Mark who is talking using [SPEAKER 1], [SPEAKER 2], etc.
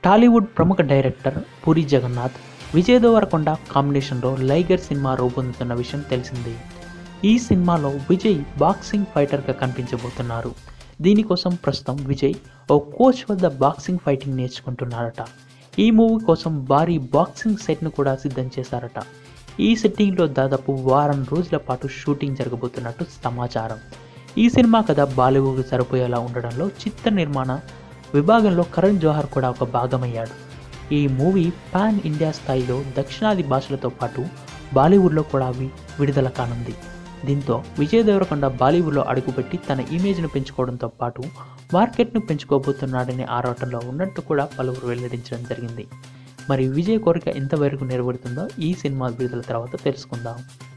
[SPEAKER 1] టాలీవుడ్ ప్రముఖ డైరెక్టర్ పూరి జగన్నాథ్ విజయ్ దేవరకొండ కాంబినేషన్లో లైగర్ సినిమా రూపొందుతున్న విషయం తెలిసిందే ఈ సినిమాలో విజయ్ బాక్సింగ్ ఫైటర్గా కనిపించబోతున్నారు దీనికోసం ప్రస్తుతం విజయ్ ఓ కోచ్ వద్ద బాక్సింగ్ ఫైటింగ్ నేర్చుకుంటున్నారట ఈ మూవీ కోసం భారీ బాక్సింగ్ సెట్ను కూడా సిద్ధం చేశారట ఈ సెట్టింగ్లో దాదాపు వారం రోజుల పాటు షూటింగ్ జరగబోతున్నట్టు సమాచారం ఈ సినిమా కథ బాలీవుడ్ సరిపోయేలా ఉండడంలో చిత్ర నిర్మాణ విభాగంలో కరణ్ జోహర్ కూడా ఒక భాగమయ్యాడు ఈ మూవీ పాన్ ఇండియా స్థాయిలో దక్షిణాది భాషలతో పాటు బాలీవుడ్లో కూడా వి విడుదల కానుంది దీంతో విజయ్ దేవరకొండ బాలీవుడ్లో అడుగుపెట్టి తన ఇమేజ్ను పెంచుకోవడంతో పాటు మార్కెట్ను పెంచుకోబోతున్నాడనే ఆరాటంలో ఉన్నట్టు కూడా పలువురు వెల్లడించడం జరిగింది మరి విజయ్ కోరిక ఎంతవరకు నెరవేరుతుందో ఈ సినిమా విడుదల తర్వాత తెలుసుకుందాం